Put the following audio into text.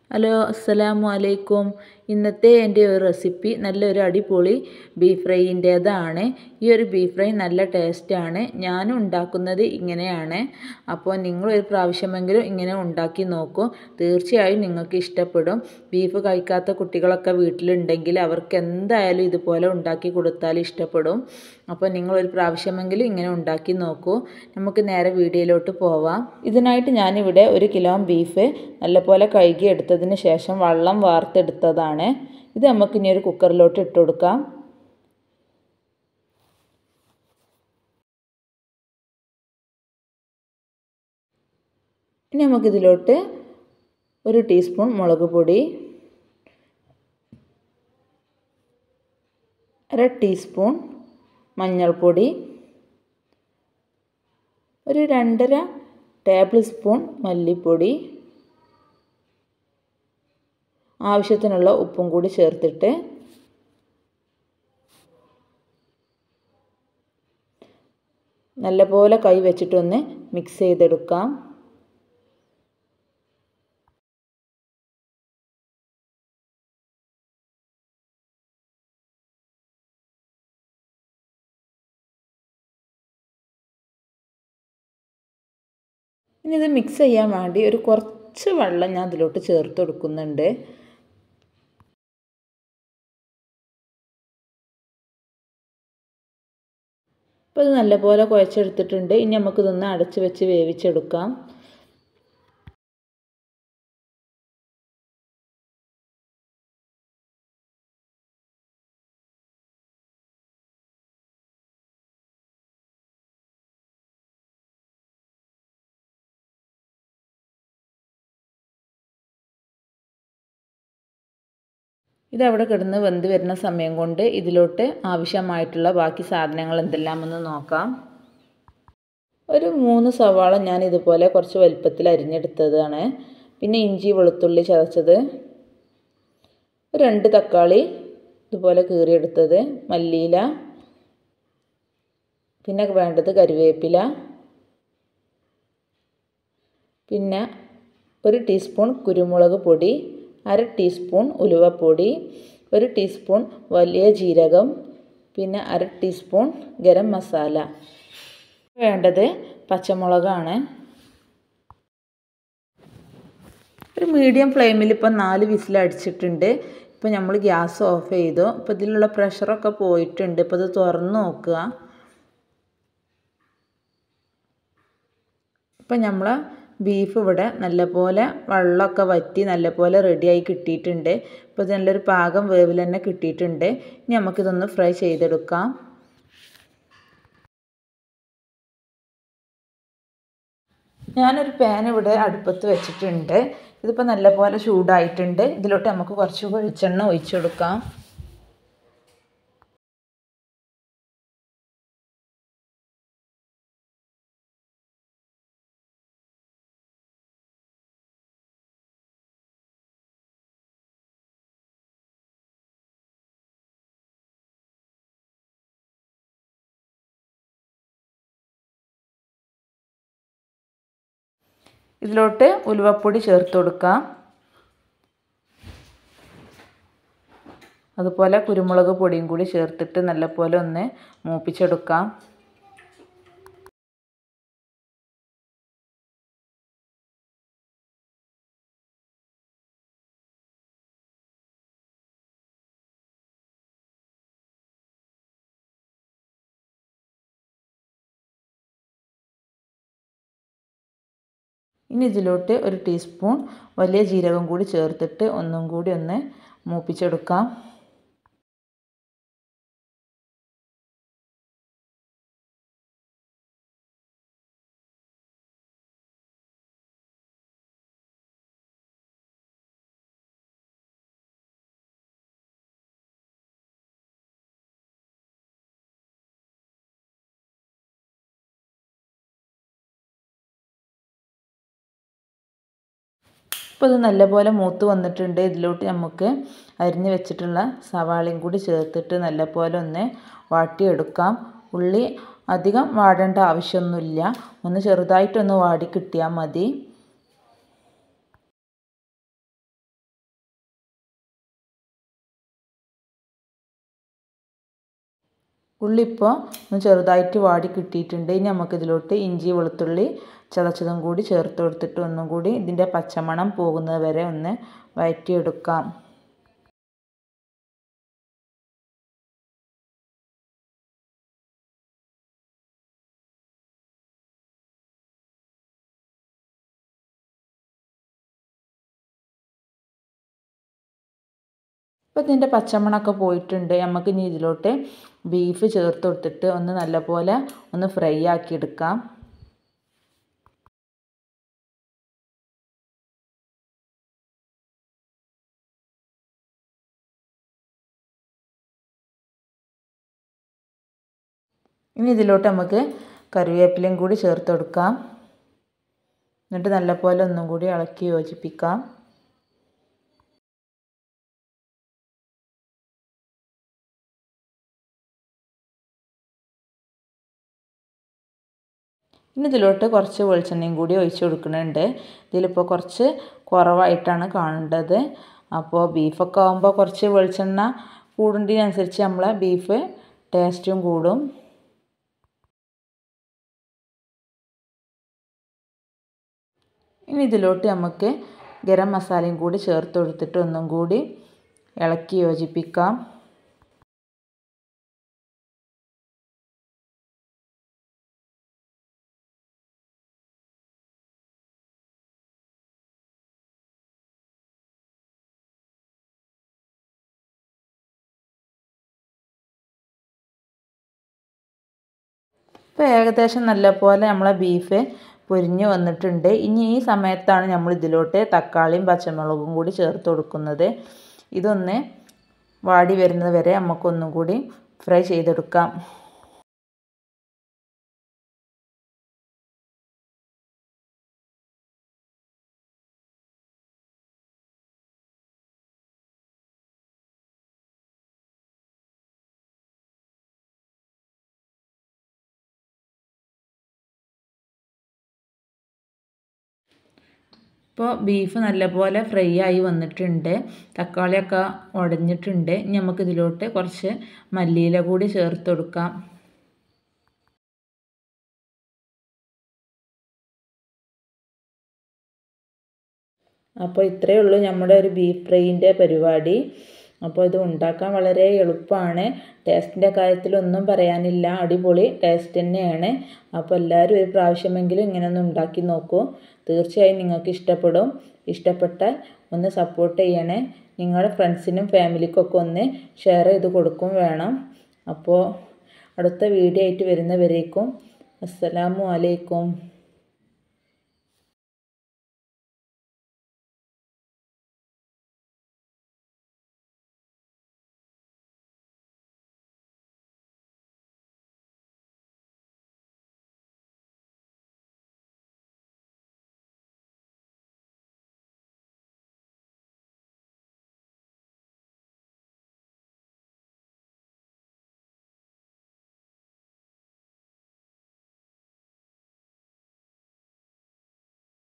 hello അസ്സലാമു അലൈക്കും ഇന്നത്തെ എൻ്റെ ഒരു റെസിപ്പി നല്ലൊരു അടിപൊളി ബീഫ് ഫ്രൈയിൻ്റേതാണ് ഈ ഒരു ബീഫ് ഫ്രൈ നല്ല ടേസ്റ്റാണ് ഞാനും ഉണ്ടാക്കുന്നത് ഇങ്ങനെയാണ് അപ്പോൾ നിങ്ങളൊരു പ്രാവശ്യമെങ്കിലും ഇങ്ങനെ ഉണ്ടാക്കി നോക്കൂ തീർച്ചയായും നിങ്ങൾക്ക് ഇഷ്ടപ്പെടും ബീഫ് കഴിക്കാത്ത കുട്ടികളൊക്കെ വീട്ടിലുണ്ടെങ്കിൽ അവർക്ക് എന്തായാലും ഇതുപോലെ ഉണ്ടാക്കി കൊടുത്താൽ ഇഷ്ടപ്പെടും അപ്പോൾ നിങ്ങളൊരു പ്രാവശ്യമെങ്കിലും ഇങ്ങനെ ഉണ്ടാക്കി നോക്കൂ നമുക്ക് നേരെ വീഡിയോയിലോട്ട് പോവാം ഇതിനായിട്ട് ഞാനിവിടെ ഒരു കിലോ ബീഫ് നല്ലപോലെ കഴുകി എടുത്തതിന് ശേഷം വെള്ളം വാർത്തെടുത്തതാണ് ഇത് നമുക്ക് ഇനി ഒരു കുക്കറിലോട്ട് ഇട്ട് കൊടുക്കാം ഇനി നമുക്കിതിലോട്ട് ഒരു ടീസ്പൂൺ മുളക് പൊടി അര ടീസ്പൂൺ മഞ്ഞൾപ്പൊടി ഒരു രണ്ടര ടേബിൾ സ്പൂൺ മല്ലിപ്പൊടി ആവശ്യത്തിനുള്ള ഉപ്പും കൂടി ചേർത്തിട്ട് നല്ലപോലെ കൈ വെച്ചിട്ടൊന്ന് മിക്സ് ചെയ്തെടുക്കാം ഇനി ഇത് മിക്സ് ചെയ്യാൻ വേണ്ടി ഒരു കുറച്ച് വെള്ളം ഞാൻ അതിലോട്ട് ചേർത്ത് കൊടുക്കുന്നുണ്ട് അപ്പോൾ ഇത് നല്ലപോലെ കുഴച്ചെടുത്തിട്ടുണ്ട് ഇനി നമുക്കിതൊന്ന് അടച്ച് വെച്ച് വേവിച്ചെടുക്കാം ഇതവിടെ കിടന്ന് വെന്ത് വരുന്ന സമയം കൊണ്ട് ഇതിലോട്ട് ആവശ്യമായിട്ടുള്ള ബാക്കി സാധനങ്ങൾ എന്തെല്ലാമെന്ന് നോക്കാം ഒരു മൂന്ന് സവാള ഞാൻ ഇതുപോലെ കുറച്ച് വലുപ്പത്തിൽ അരിഞ്ഞെടുത്തതാണ് പിന്നെ ഇഞ്ചി വെളുത്തുള്ളി ചതച്ചത് രണ്ട് തക്കാളി ഇതുപോലെ കീറിയെടുത്തത് മല്ലിയില പിന്നെ വേണ്ടത് കറിവേപ്പില പിന്നെ ഒരു ടീസ്പൂൺ കുരുമുളക് പൊടി അര ടീസ്പൂൺ ഉലുവപ്പൊടി ഒരു ടീസ്പൂൺ വലിയ ജീരകം പിന്നെ അര ടീസ്പൂൺ ഗരം മസാല വേണ്ടത് പച്ചമുളകാണ് ഒരു മീഡിയം ഫ്ലെയിമിൽ ഇപ്പം നാല് വിസിൽ അടിച്ചിട്ടുണ്ട് ഇപ്പം നമ്മൾ ഗ്യാസ് ഓഫ് ചെയ്തു ഇപ്പോൾ ഇതിലുള്ള പ്രഷറൊക്കെ പോയിട്ടുണ്ട് ഇപ്പോൾ ഇത് തുറന്ന് നോക്കുക ഇപ്പം നമ്മൾ ബീഫ് ഇവിടെ നല്ലപോലെ വെള്ളമൊക്കെ വറ്റി നല്ലപോലെ റെഡിയായി കിട്ടിയിട്ടുണ്ട് ഇപ്പോൾ ഇത് നല്ലൊരു പാകം വേവിൽ തന്നെ കിട്ടിയിട്ടുണ്ട് ഇനി നമുക്കിതൊന്ന് ഫ്രൈ ചെയ്തെടുക്കാം ഞാനൊരു പാൻ ഇവിടെ അടുപ്പത്ത് വെച്ചിട്ടുണ്ട് ഇതിപ്പോൾ നല്ലപോലെ ചൂടായിട്ടുണ്ട് ഇതിലോട്ട് നമുക്ക് കുറച്ച് വെളിച്ചെണ്ണ ഒഴിച്ചു കൊടുക്കാം ഇതിലോട്ട് ഉലുവപ്പൊടി ചേർത്ത് കൊടുക്കാം അതുപോലെ കുരുമുളക് പൊടിയും കൂടി ചേർത്തിട്ട് നല്ലപോലെ ഒന്ന് മൂപ്പിച്ചെടുക്കാം ഇനി ഇതിലോട്ട് ഒരു ടീസ്പൂൺ വലിയ ജീരകം കൂടി ചേർത്തിട്ട് ഒന്നും കൂടി ഒന്ന് മൂപ്പിച്ചെടുക്കാം ഇപ്പോൾ ഇത് നല്ലപോലെ മൂത്ത് വന്നിട്ടുണ്ട് ഇതിലോട്ട് നമുക്ക് അരിഞ്ഞ് വെച്ചിട്ടുള്ള സവാളയും കൂടി ചേർത്തിട്ട് നല്ലപോലെ ഒന്ന് വാട്ടിയെടുക്കാം ഉള്ളി അധികം വാടേണ്ട ആവശ്യമൊന്നുമില്ല ഒന്ന് ചെറുതായിട്ടൊന്ന് വാടി കിട്ടിയാൽ മതി ഉള്ളി ഇപ്പോൾ ഒന്ന് ചെറുതായിട്ട് വാടി കിട്ടിയിട്ടുണ്ട് ഇനി നമുക്കിതിലോട്ട് ഇഞ്ചി വെളുത്തുള്ളി ചതച്ചതും കൂടി ചേർത്ത് കൊടുത്തിട്ട് ഒന്നും കൂടി ഇതിൻ്റെ പച്ചമണം പോകുന്നത് വരെ ഒന്ന് വഴറ്റിയെടുക്കാം അപ്പോൾ ഇതിൻ്റെ പച്ചമണമൊക്കെ പോയിട്ടുണ്ട് നമുക്ക് ഇനി ഇതിലോട്ട് ബീഫ് ചേർത്ത് കൊടുത്തിട്ട് ഒന്ന് നല്ലപോലെ ഒന്ന് ഫ്രൈ ആക്കി എടുക്കാം ഇനി ഇതിലോട്ട് നമുക്ക് കറിവേപ്പിലയും കൂടി ചേർത്ത് കൊടുക്കാം എന്നിട്ട് നല്ലപോലെ ഒന്നും കൂടി ഇളക്കി യോജിപ്പിക്കാം ഇനി ഇതിലോട്ട് കുറച്ച് വെളിച്ചെണ്ണയും കൂടി ഒഴിച്ച് കൊടുക്കുന്നുണ്ട് ഇതിലിപ്പോൾ കുറച്ച് കുറവായിട്ടാണ് കാണേണ്ടത് അപ്പോൾ ബീഫൊക്കെ ആകുമ്പോൾ കുറച്ച് വെളിച്ചെണ്ണ കൂടുന്നതിനനുസരിച്ച് നമ്മളെ ബീഫ് ടേസ്റ്റും കൂടും ഇനി ഇതിലോട്ട് നമുക്ക് ഗരം മസാലയും കൂടി ചേർത്ത് കൊടുത്തിട്ട് ഒന്നും കൂടി ഇളക്കി യോജിപ്പിക്കാം ഇപ്പോൾ ഏകദേശം നല്ലപോലെ നമ്മളെ ബീഫ് പൊരിഞ്ഞ് വന്നിട്ടുണ്ട് ഇനി ഈ സമയത്താണ് നമ്മൾ ഇതിലോട്ട് തക്കാളിയും പച്ചമുളകും കൂടി ചേർത്ത് കൊടുക്കുന്നത് ഇതൊന്ന് വാടി വരുന്നത് വരെ നമുക്കൊന്നും കൂടി ഫ്രൈ ചെയ്തെടുക്കാം ഇപ്പോൾ ബീഫ് നല്ലപോലെ ഫ്രൈ ആയി വന്നിട്ടുണ്ട് തക്കാളിയൊക്കെ ഉടഞ്ഞിട്ടുണ്ട് ഇനി നമുക്ക് ഇതിലോട്ട് കുറച്ച് മല്ലിയില കൂടി ചേർത്ത് കൊടുക്കാം അപ്പോൾ ഇത്രയേ ഉള്ളൂ നമ്മുടെ ഒരു ബീഫ് ഫ്രൈൻ്റെ പരിപാടി അപ്പോൾ ഇത് ഉണ്ടാക്കാൻ വളരെ എളുപ്പമാണ് ടേസ്റ്റിൻ്റെ കാര്യത്തിലൊന്നും പറയാനില്ല അടിപൊളി ടേസ്റ്റ് തന്നെയാണ് അപ്പോൾ എല്ലാവരും ഒരു പ്രാവശ്യമെങ്കിലും ഇങ്ങനെ ഒന്ന് ഉണ്ടാക്കി നോക്കൂ തീർച്ചയായും നിങ്ങൾക്ക് ഇഷ്ടപ്പെടും ഇഷ്ടപ്പെട്ടാൽ ഒന്ന് സപ്പോർട്ട് ചെയ്യണേ നിങ്ങളുടെ ഫ്രണ്ട്സിനും ഫാമിലിക്കൊക്കെ ഒന്ന് ഷെയർ ചെയ്ത് കൊടുക്കും വേണം അപ്പോൾ അടുത്ത വീഡിയോ ആയിട്ട് വരുന്നവരേക്കും അസ്സലാമു അലൈക്കും